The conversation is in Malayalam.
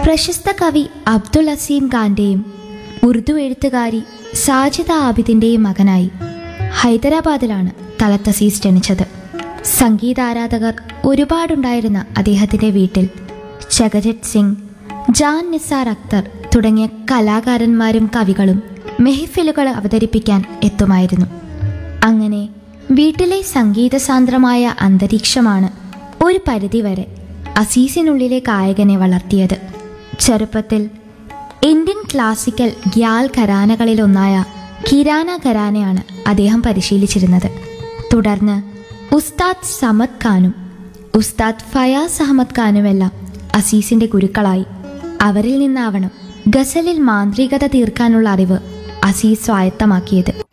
പ്രശസ്ത കവി അബ്ദുൾ അസീം ഖാന്റെയും ഉറുദു എഴുത്തുകാരി സാജിദ ആബിദിന്റെയും മകനായി ഹൈദരാബാദിലാണ് തലത്ത് അസീസ് ജനിച്ചത് സംഗീതാരാധകർ ഒരുപാടുണ്ടായിരുന്ന അദ്ദേഹത്തിന്റെ വീട്ടിൽ ജഗജിത് സിംഗ് ജാൻ നിസാർ അക്തർ തുടങ്ങിയ കലാകാരന്മാരും കവികളും മെഹഫിലുകൾ അവതരിപ്പിക്കാൻ എത്തുമായിരുന്നു അങ്ങനെ വീട്ടിലെ സംഗീതസാന്ദ്രമായ അന്തരീക്ഷമാണ് ഒരു പരിധിവരെ അസീസിനുള്ളിലെ ഗായകനെ വളർത്തിയത് ചെറുപ്പത്തിൽ ഇന്ത്യൻ ക്ലാസിക്കൽ ഗ്യാൽ ഘരാനകളിലൊന്നായ കിരാന ഘരാനയാണ് അദ്ദേഹം പരിശീലിച്ചിരുന്നത് തുടർന്ന് ഉസ്താദ് സമദ് ഖാനും ഉസ്താദ് ഫയാസ് അഹമ്മദ് ഖാനുമെല്ലാം അസീസിന്റെ ഗുരുക്കളായി അവരിൽ നിന്നാവണം ഗസലിൽ മാന്ത്രികത തീർക്കാനുള്ള അറിവ് അസീസ് സ്വായത്തമാക്കിയത്